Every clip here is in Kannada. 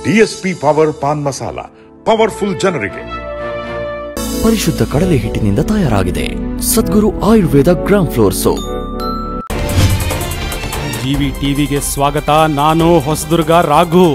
DSP power paan masala powerful ಜನರಿಗೆ ಪರಿಶುದ್ಧ ಕಡಲೆ ಹಿಟ್ಟಿನಿಂದ ತಯಾರಾಗಿದೆ Sadguru Ayurveda gram flour soap GV ಟಿವಿಗೆ ಸ್ವಾಗತ ನಾನು ಹೊಸದುರ್ಗ ರಾಘು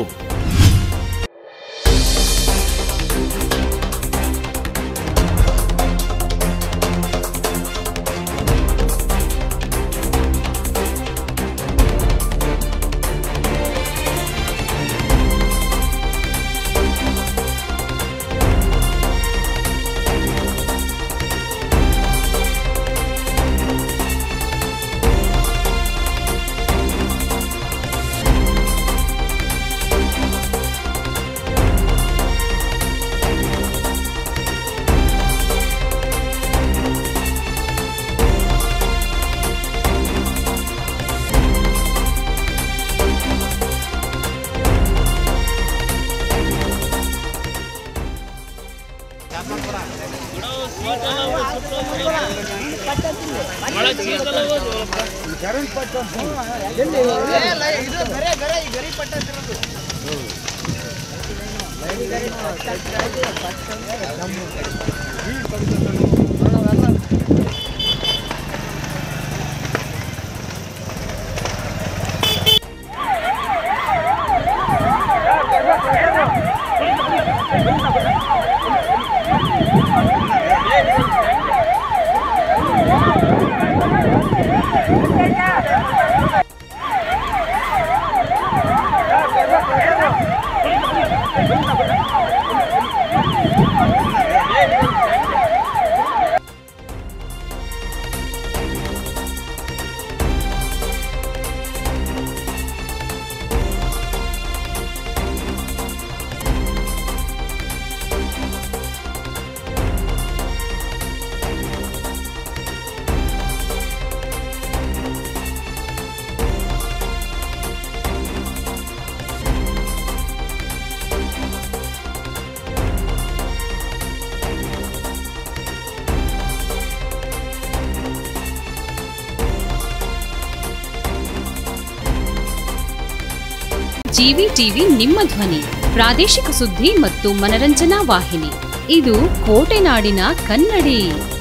ಜಿವಿ ಟಿವಿ ನಿಮ್ಮ ಧ್ವನಿ ಪ್ರಾದೇಶಿಕ ಸುದ್ದಿ ಮತ್ತು ಮನರಂಜನಾ ವಾಹಿನಿ ಇದು ಕೋಟೆನಾಡಿನ ಕನ್ನಡಿ